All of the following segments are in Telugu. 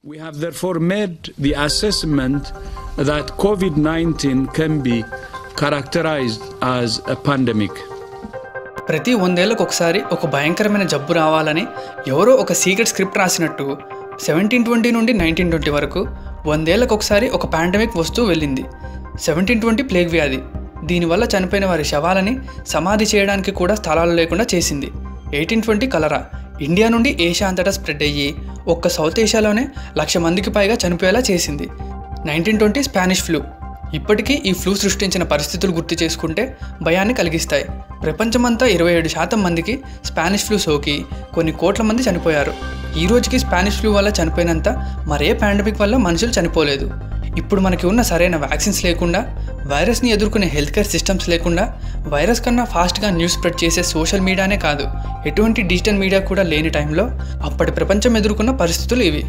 We have therefore made the assessment that COVID 19 can be characterized as a pandemic. ప్రతి వందేళ్లకు ఒకసారి ఒక భయంకరమైన జబ్బు రావాలని ఎవరో ఒక సీక్రెట్ స్క్రిప్ట్ రాసినట్టు సెవెంటీన్ ట్వంటీ నుండి నైన్టీన్ ట్వంటీ వరకు వందేళ్లకు ఒకసారి ఒక పాండమిక్ వస్తూ వెళ్ళింది సెవెంటీన్ ట్వంటీ ప్లేగ్ వ్యాధి దీనివల్ల చనిపోయిన వారి శవాలని సమాధి చేయడానికి కూడా స్థలాలు లేకుండా చేసింది ఎయిటీన్ ట్వంటీ కలరా ఇండియా నుండి ఏషియా అంతటా స్ప్రెడ్ అయ్యి ఒక్క సౌత్ ఏషియాలోనే లక్ష మందికి పైగా చనిపోయేలా చేసింది నైన్టీన్ ట్వంటీ స్పానిష్ ఫ్లూ ఇప్పటికీ ఈ ఫ్లూ సృష్టించిన పరిస్థితులు గుర్తు చేసుకుంటే భయాన్ని కలిగిస్తాయి ప్రపంచమంతా ఇరవై ఏడు శాతం మందికి స్పానిష్ ఫ్లూ సోకి కొన్ని కోట్ల మంది చనిపోయారు ఈ రోజుకి స్పానిష్ ఫ్లూ వల్ల చనిపోయినంత మరే పాండమిక్ వల్ల మనుషులు చనిపోలేదు ఇప్పుడు మనకి ఉన్న సరైన వ్యాక్సిన్స్ లేకుండా వైరస్ని ఎదుర్కొనే హెల్త్ కేర్ సిస్టమ్స్ లేకుండా వైరస్ కన్నా ఫాస్ట్గా న్యూస్ స్ప్రెడ్ చేసే సోషల్ మీడియానే కాదు ఎటువంటి డిజిటల్ మీడియా కూడా లేని టైంలో అప్పటి ప్రపంచం ఎదుర్కొన్న పరిస్థితులు ఇవి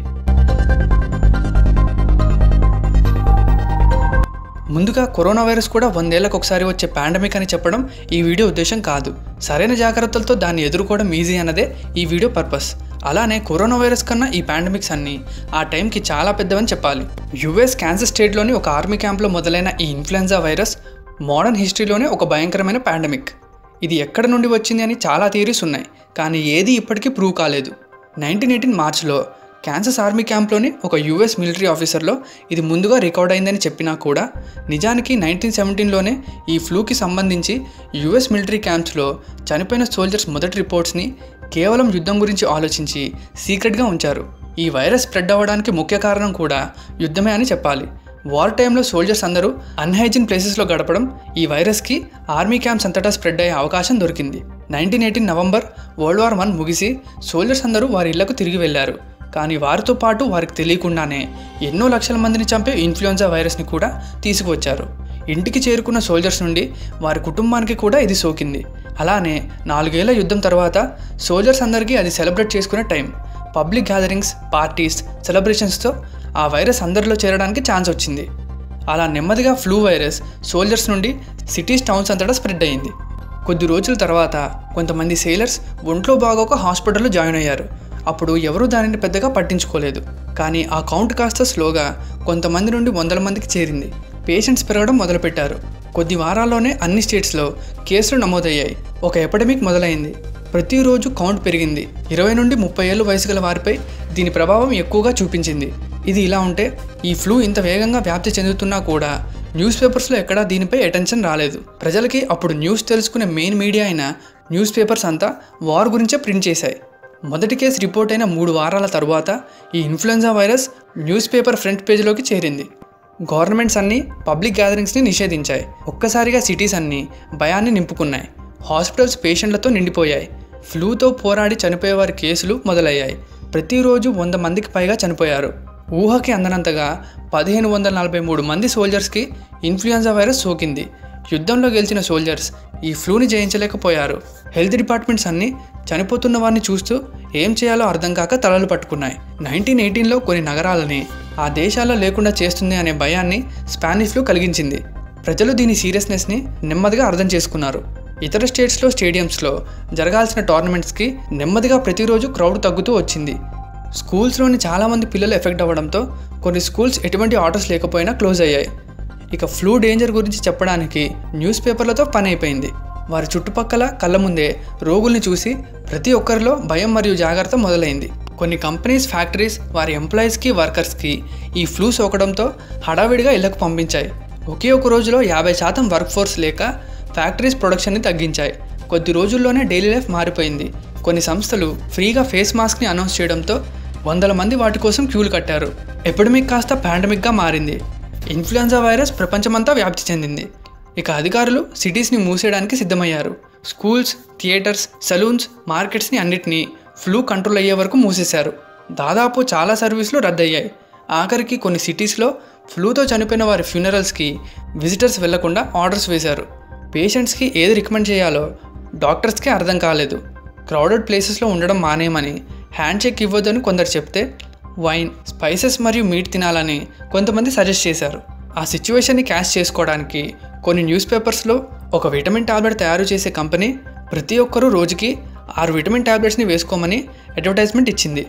ముందుగా కరోనా వైరస్ కూడా వందేళ్లకు ఒకసారి వచ్చే పాండమిక్ అని చెప్పడం ఈ వీడియో ఉద్దేశం కాదు సరైన జాగ్రత్తలతో దాన్ని ఎదుర్కోవడం ఈజీ అన్నదే ఈ వీడియో పర్పస్ అలానే కరోనా వైరస్ కన్నా ఈ పాండమిక్స్ అన్నీ ఆ టైంకి చాలా పెద్దవని చెప్పాలి యుఎస్ క్యాన్సర్ స్టేట్లోని ఒక ఆర్మీ క్యాంప్లో మొదలైన ఈ ఇన్ఫ్లుయెన్జా వైరస్ మోడర్న్ హిస్టరీలోనే ఒక భయంకరమైన పాండమిక్ ఇది ఎక్కడ నుండి వచ్చింది అని చాలా థియరీస్ ఉన్నాయి కానీ ఏది ఇప్పటికీ ప్రూవ్ కాలేదు నైన్టీన్ ఎయిటీన్ మార్చ్లో క్యాన్సస్ ఆర్మీ క్యాంప్లోని ఒక యుఎస్ మిలిటరీ ఆఫీసర్లో ఇది ముందుగా రికార్డ్ అయిందని చెప్పినా కూడా నిజానికి నైన్టీన్ సెవెంటీన్లోనే ఈ ఫ్లూకి సంబంధించి యుఎస్ మిలిటరీ క్యాంప్స్లో చనిపోయిన సోల్జర్స్ మొదటి రిపోర్ట్స్ని కేవలం యుద్ధం గురించి ఆలోచించి సీక్రెట్గా ఉంచారు ఈ వైరస్ స్ప్రెడ్ అవ్వడానికి ముఖ్య కారణం కూడా యుద్ధమే అని చెప్పాలి వార్ టైంలో సోల్జర్స్ అందరూ అన్హైజిన్ ప్లేసెస్లో గడపడం ఈ వైరస్కి ఆర్మీ క్యాంప్స్ అంతటా స్ప్రెడ్ అయ్యే అవకాశం దొరికింది nineteen eighteen November world war one ముగిసి సోల్జర్స్ అందరూ వారి ఇళ్లకు తిరిగి వెళ్లారు కానీ వారితో పాటు వారికి తెలియకుండానే ఎన్నో లక్షల మందిని చంపే ఇన్ఫ్లుయెన్జా వైరస్ని కూడా తీసుకువచ్చారు ఇంటికి చేరుకున్న సోల్జర్స్ నుండి వారి కుటుంబానికి కూడా ఇది సోకింది అలానే నాలుగేళ్ల యుద్ధం తర్వాత సోల్జర్స్ అందరికీ అది సెలబ్రేట్ చేసుకునే టైం పబ్లిక్ గ్యాదరింగ్స్ పార్టీస్ సెలబ్రేషన్స్తో ఆ వైరస్ అందరిలో చేరడానికి ఛాన్స్ వచ్చింది అలా నెమ్మదిగా ఫ్లూ వైరస్ సోల్జర్స్ నుండి సిటీస్ టౌన్స్ అంతటా స్ప్రెడ్ అయ్యింది కొద్ది రోజుల తర్వాత కొంతమంది సేలర్స్ ఒంట్లో బాగోక హాస్పిటల్లో జాయిన్ అయ్యారు అప్పుడు ఎవరూ దానిని పెద్దగా పట్టించుకోలేదు కానీ ఆ కౌంట్ కాస్త స్లోగా కొంతమంది నుండి వందల మందికి చేరింది పేషెంట్స్ పెరగడం మొదలుపెట్టారు కొద్ది వారాల్లోనే అన్ని స్టేట్స్లో కేసులు నమోదయ్యాయి ఒక ఎపిడమిక్ మొదలైంది ప్రతిరోజు కౌంట్ పెరిగింది ఇరవై నుండి ముప్పై ఏళ్ళు వయసు గల వారిపై దీని ప్రభావం ఎక్కువగా చూపించింది ఇది ఇలా ఉంటే ఈ ఫ్లూ ఇంత వేగంగా వ్యాప్తి చెందుతున్నా కూడా న్యూస్ పేపర్స్లో ఎక్కడా దీనిపై అటెన్షన్ రాలేదు ప్రజలకి అప్పుడు న్యూస్ తెలుసుకునే మెయిన్ మీడియా అయిన న్యూస్ పేపర్స్ అంతా వార్ గురించే ప్రింట్ చేశాయి మొదటి కేసు రిపోర్ట్ అయిన మూడు వారాల తరువాత ఈ influenza virus news paper front పేజీలోకి చేరింది గవర్నమెంట్స్ అన్నీ పబ్లిక్ గ్యాదరింగ్స్ని నిషేధించాయి ఒక్కసారిగా సిటీస్ అన్నీ భయాన్ని నింపుకున్నాయి హాస్పిటల్స్ పేషెంట్లతో నిండిపోయాయి ఫ్లూతో పోరాడి చనిపోయే వారి కేసులు మొదలయ్యాయి ప్రతిరోజు వంద మందికి పైగా చనిపోయారు ఊహకి అందనంతగా పదిహేను వందల నలభై మూడు మంది సోల్జర్స్కి ఇన్ఫ్లుయెన్జా వైరస్ సోకింది యుద్ధంలో గెలిచిన సోల్జర్స్ ఈ ఫ్లూని జయించలేకపోయారు హెల్త్ డిపార్ట్మెంట్స్ అన్నీ చనిపోతున్న వారిని చూస్తూ ఏం చేయాలో అర్థం కాక తలలు పట్టుకున్నాయి నైన్టీన్ ఎయిటీన్లో కొన్ని నగరాలని ఆ దేశాల్లో లేకుండా చేస్తుంది అనే భయాన్ని స్పానిష్ ఫ్లూ కలిగించింది ప్రజలు దీని సీరియస్నెస్ని నెమ్మదిగా అర్థం చేసుకున్నారు ఇతర స్టేట్స్లో స్టేడియంస్లో జరగాల్సిన టోర్నమెంట్స్కి నెమ్మదిగా ప్రతిరోజు క్రౌడ్ తగ్గుతూ వచ్చింది స్కూల్స్లోని చాలామంది పిల్లలు ఎఫెక్ట్ అవ్వడంతో కొన్ని స్కూల్స్ ఎటువంటి ఆర్డర్స్ లేకపోయినా క్లోజ్ అయ్యాయి ఇక ఫ్లూ డేంజర్ గురించి చెప్పడానికి న్యూస్ పేపర్లతో పని అయిపోయింది వారి చుట్టుపక్కల కళ్ళ ముందే రోగుల్ని చూసి ప్రతి ఒక్కరిలో భయం మరియు జాగ్రత్త మొదలైంది కొన్ని కంపెనీస్ ఫ్యాక్టరీస్ వారి ఎంప్లాయీస్కి వర్కర్స్కి ఈ ఫ్లూ సోకడంతో హడావిడిగా ఇళ్లకు పంపించాయి ఒకే ఒక రోజులో యాభై శాతం వర్క్ ఫోర్స్ లేక ఫ్యాక్టరీస్ ప్రొడక్షన్ని తగ్గించాయి కొద్ది రోజుల్లోనే డైలీ లైఫ్ మారిపోయింది కొన్ని సంస్థలు ఫ్రీగా ఫేస్ మాస్క్ని అనౌన్స్ చేయడంతో వందల మంది వాటి కోసం క్యూలు కట్టారు ఎపిడమిక్ కాస్త పాండమిక్గా మారింది ఇన్ఫ్లుయెన్జా వైరస్ ప్రపంచమంతా వ్యాప్తి చెందింది ఇక అధికారులు సిటీస్ని మూసేయడానికి సిద్ధమయ్యారు స్కూల్స్ థియేటర్స్ సలూన్స్ మార్కెట్స్ని అన్నిటినీ ఫ్లూ కంట్రోల్ అయ్యే వరకు మూసేశారు దాదాపు చాలా సర్వీసులు రద్దయ్యాయి ఆఖరికి కొన్ని సిటీస్లో ఫ్లూతో చనిపోయిన వారి ఫ్యూనరల్స్కి విజిటర్స్ వెళ్లకుండా ఆర్డర్స్ వేశారు పేషెంట్స్కి ఏది రికమెండ్ చేయాలో డాక్టర్స్కి అర్థం కాలేదు క్రౌడెడ్ ప్లేసెస్లో ఉండడం మానేయమని హ్యాండ్ చెక్ ఇవ్వద్దని కొందరు చెప్తే వైన్ స్పైసెస్ మరియు మీట్ తినాలని కొంతమంది సజెస్ట్ చేశారు ఆ సిచ్యువేషన్ని క్యాష్ చేసుకోవడానికి కొన్ని న్యూస్ పేపర్స్లో ఒక విటమిన్ టాబ్లెట్ తయారు చేసే కంపెనీ ప్రతి ఒక్కరూ రోజుకి ఆరు విటమిన్ టాబ్లెట్స్ని వేసుకోమని అడ్వర్టైజ్మెంట్ ఇచ్చింది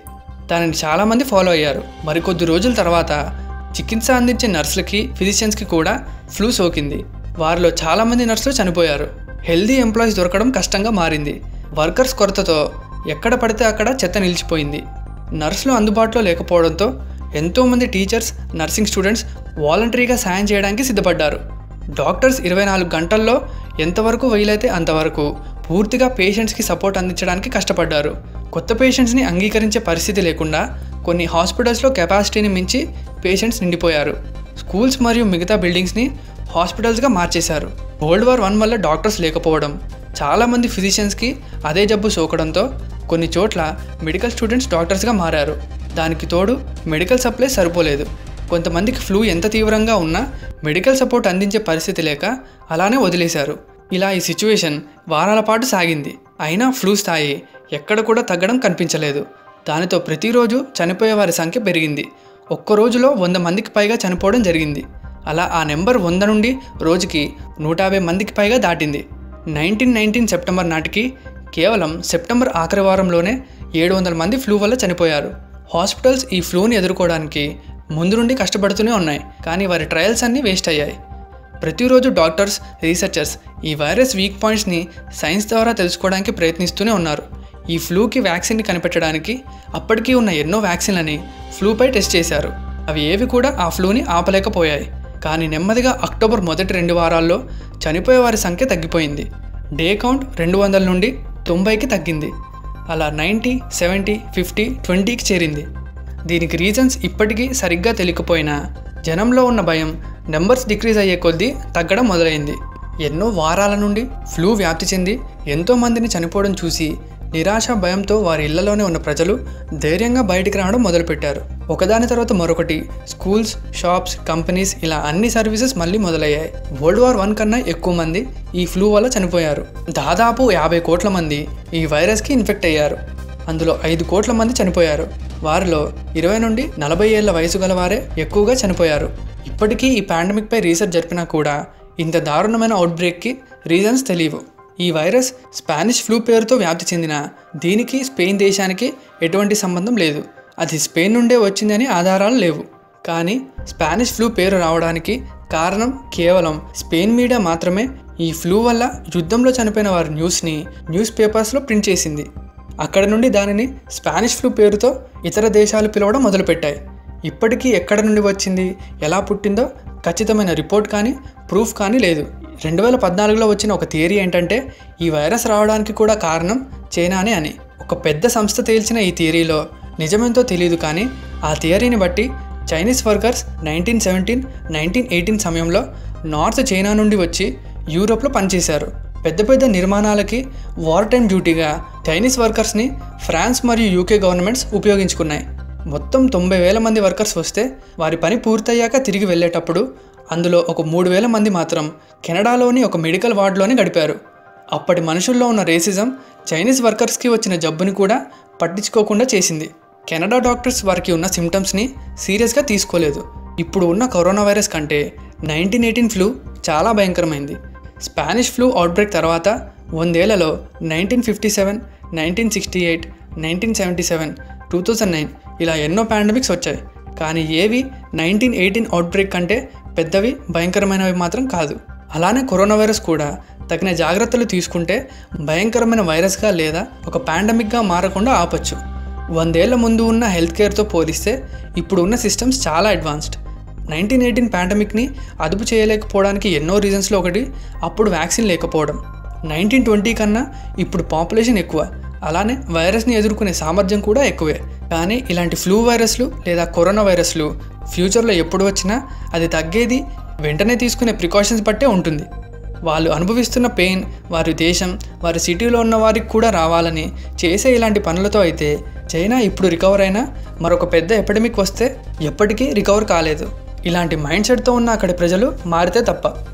దానిని చాలామంది ఫాలో అయ్యారు మరికొద్ది రోజుల తర్వాత చికిత్స అందించే నర్సులకి ఫిజిషియన్స్కి కూడా ఫ్లూ సోకింది వారిలో చాలామంది నర్సులు చనిపోయారు హెల్దీ ఎంప్లాయీస్ దొరకడం కష్టంగా మారింది వర్కర్స్ కొరతతో ఎక్కడ పడితే అక్కడ చెత్త నిలిచిపోయింది నర్సులు అందుబాటులో లేకపోవడంతో ఎంతోమంది టీచర్స్ నర్సింగ్ స్టూడెంట్స్ వాలంటరీగా సాయం చేయడానికి సిద్ధపడ్డారు డాక్టర్స్ ఇరవై నాలుగు గంటల్లో ఎంతవరకు వీలైతే అంతవరకు పూర్తిగా పేషెంట్స్కి సపోర్ట్ అందించడానికి కష్టపడ్డారు కొత్త పేషెంట్స్ని అంగీకరించే పరిస్థితి లేకుండా కొన్ని హాస్పిటల్స్లో కెపాసిటీని మించి పేషెంట్స్ నిండిపోయారు స్కూల్స్ మరియు మిగతా బిల్డింగ్స్ని హాస్పిటల్స్గా మార్చేశారు వరల్డ్ వార్ వన్ వల్ల డాక్టర్స్ లేకపోవడం చాలామంది ఫిజిషియన్స్కి అదే జబ్బు సోకడంతో కొన్ని చోట్ల మెడికల్ స్టూడెంట్స్ డాక్టర్స్గా మారారు దానికి తోడు మెడికల్ సప్లై సరిపోలేదు కొంతమందికి ఫ్లూ ఎంత తీవ్రంగా ఉన్నా మెడికల్ సపోర్ట్ అందించే పరిస్థితి లేక అలానే వదిలేశారు ఇలా ఈ సిచ్యువేషన్ వారాల పాటు సాగింది అయినా ఫ్లూ స్థాయి ఎక్కడ కూడా తగ్గడం కనిపించలేదు దానితో ప్రతిరోజు చనిపోయే వారి సంఖ్య పెరిగింది ఒక్క రోజులో వంద మందికి పైగా చనిపోవడం జరిగింది అలా ఆ నెంబర్ వంద నుండి రోజుకి నూట యాభై మందికి పైగా దాటింది నైన్టీన్ నైన్టీన్ సెప్టెంబర్ నాటికి కేవలం సెప్టెంబర్ ఆఖరి వారంలోనే ఏడు వందల మంది ఫ్లూ వల్ల చనిపోయారు హాస్పిటల్స్ ఈ ఫ్లూని ఎదుర్కోవడానికి ముందు నుండి కష్టపడుతూనే ఉన్నాయి కానీ వారి ట్రయల్స్ అన్నీ వేస్ట్ అయ్యాయి ప్రతిరోజు డాక్టర్స్ రీసెర్చర్స్ ఈ వైరస్ వీక్ పాయింట్స్ని సైన్స్ ద్వారా తెలుసుకోవడానికి ప్రయత్నిస్తూనే ఉన్నారు ఈ ఫ్లూకి వ్యాక్సిన్ని కనిపెట్టడానికి అప్పటికీ ఉన్న ఎన్నో వ్యాక్సిన్లని ఫ్లూపై టెస్ట్ చేశారు అవి ఏవి కూడా ఆ ఫ్లూని ఆపలేకపోయాయి కానీ నెమ్మదిగా అక్టోబర్ మొదటి రెండు వారాల్లో చనిపోయే వారి సంఖ్య తగ్గిపోయింది డే కౌంట్ రెండు వందల నుండి తొంభైకి తగ్గింది అలా నైంటీ సెవెంటీ ఫిఫ్టీ ట్వంటీకి చేరింది దీనికి రీజన్స్ ఇప్పటికీ సరిగ్గా తెలియకపోయినా జనంలో ఉన్న భయం నెంబర్స్ డిక్రీజ్ అయ్యే కొద్దీ తగ్గడం మొదలైంది ఎన్నో వారాల నుండి ఫ్లూ వ్యాప్తి చెంది ఎంతో మందిని చనిపోవడం చూసి నిరాశ భయంతో వారి ఇళ్లలోనే ఉన్న ప్రజలు ధైర్యంగా బయటికి రావడం మొదలుపెట్టారు ఒకదాని తర్వాత మరొకటి స్కూల్స్ షాప్స్ కంపెనీస్ ఇలా అన్ని సర్వీసెస్ మళ్ళీ మొదలయ్యాయి వరల్డ్ వార్ వన్ కన్నా ఎక్కువ మంది ఈ ఫ్లూ వల్ల చనిపోయారు దాదాపు యాభై కోట్ల మంది ఈ వైరస్కి ఇన్ఫెక్ట్ అయ్యారు అందులో ఐదు కోట్ల మంది చనిపోయారు వారిలో ఇరవై నుండి నలభై ఏళ్ల వయసు గల వారే ఎక్కువగా చనిపోయారు ఇప్పటికీ ఈ పాండమిక్ పై రీసెర్చ్ జరిపినా కూడా ఇంత దారుణమైన అవుట్బ్రేక్కి రీజన్స్ తెలియవు ఈ వైరస్ స్పానిష్ ఫ్లూ పేరుతో వ్యాప్తి చెందిన దీనికి స్పెయిన్ దేశానికి ఎటువంటి సంబంధం లేదు అది స్పెయిన్ నుండే వచ్చిందని ఆధారాలు లేవు కానీ స్పానిష్ ఫ్లూ పేరు రావడానికి కారణం కేవలం స్పెయిన్ మీడియా మాత్రమే ఈ ఫ్లూ వల్ల యుద్ధంలో చనిపోయిన వారి న్యూస్ని న్యూస్ పేపర్స్లో ప్రింట్ చేసింది అక్కడ నుండి దానిని స్పానిష్ ఫ్లూ పేరుతో ఇతర దేశాలు పిలవడం మొదలుపెట్టాయి ఇప్పటికీ ఎక్కడ నుండి వచ్చింది ఎలా పుట్టిందో ఖచ్చితమైన రిపోర్ట్ కానీ ప్రూఫ్ కానీ లేదు రెండు వేల పద్నాలుగులో వచ్చిన ఒక థియరీ ఏంటంటే ఈ వైరస్ రావడానికి కూడా కారణం చైనానే అని ఒక పెద్ద సంస్థ తేల్చిన ఈ థియరీలో నిజమేంతో తెలియదు కానీ ఆ థియరీని బట్టి Chinese workers nineteen seventeen nineteen eighteen సమయంలో నార్త్ చైనా నుండి వచ్చి యూరోప్లో పనిచేశారు పెద్ద పెద్ద నిర్మాణాలకి వార్ టైం డ్యూటీగా చైనీస్ వర్కర్స్ని ఫ్రాన్స్ మరియు యూకే గవర్నమెంట్స్ ఉపయోగించుకున్నాయి మొత్తం తొంభై వేల మంది వర్కర్స్ వస్తే వారి పని పూర్తయ్యాక తిరిగి వెళ్ళేటప్పుడు అందులో ఒక మూడు వేల మంది మాత్రం కెనడాలోని ఒక మెడికల్ వార్డులోనే గడిపారు అప్పటి మనుషుల్లో ఉన్న రేసిజం చైనీస్ వర్కర్స్కి వచ్చిన జబ్బుని కూడా పట్టించుకోకుండా చేసింది కెనడా డాక్టర్స్ వారికి ఉన్న సిమ్టమ్స్ని సీరియస్గా తీసుకోలేదు ఇప్పుడు ఉన్న కరోనా వైరస్ కంటే నైన్టీన్ ఎయిటీన్ ఫ్లూ చాలా భయంకరమైంది స్పానిష్ ఫ్లూ అవుట్బ్రేక్ తర్వాత వందేళ్లలో nineteen fifty seven nineteen sixty eight nineteen seventy seven two thousand nine ఇలా ఎన్నో పాండమిక్స్ వచ్చాయి కానీ ఏవి నైన్టీన్ ఎయిటీన్ అవుట్బ్రేక్ కంటే పెద్దవి భయంకరమైనవి మాత్రం కాదు అలానే కరోనా వైరస్ కూడా తగిన జాగ్రత్తలు తీసుకుంటే భయంకరమైన వైరస్గా లేదా ఒక పాండమిక్గా మారకుండా ఆపచ్చు వందేళ్ల ముందు ఉన్న హెల్త్ కేర్తో పోలిస్తే ఇప్పుడు ఉన్న సిస్టమ్స్ చాలా అడ్వాన్స్డ్ నైన్టీన్ ఎయిటీన్ పాండమిక్ని అదుపు చేయలేకపోవడానికి ఎన్నో రీజన్స్లో ఒకటి అప్పుడు వ్యాక్సిన్ లేకపోవడం నైన్టీన్ ట్వంటీ కన్నా ఇప్పుడు పాపులేషన్ ఎక్కువ అలానే వైరస్ని ఎదుర్కొనే సామర్థ్యం కూడా ఎక్కువే కానీ ఇలాంటి ఫ్లూ వైరస్లు లేదా కరోనా వైరస్లు ఫ్యూచర్లో ఎప్పుడు వచ్చినా అది తగ్గేది వెంటనే తీసుకునే ప్రికాషన్స్ బట్టే ఉంటుంది వాళ్ళు అనుభవిస్తున్న పెయిన్ వారి దేశం వారి సిటీలో ఉన్న వారికి కూడా రావాలని చేసే ఇలాంటి పనులతో అయితే చైనా ఇప్పుడు రికవర్ అయినా మరొక పెద్ద ఎపిడమిక్ వస్తే ఎప్పటికీ రికవర్ కాలేదు ఇలాంటి మైండ్ సెట్తో ఉన్న అక్కడి ప్రజలు మారితే తప్ప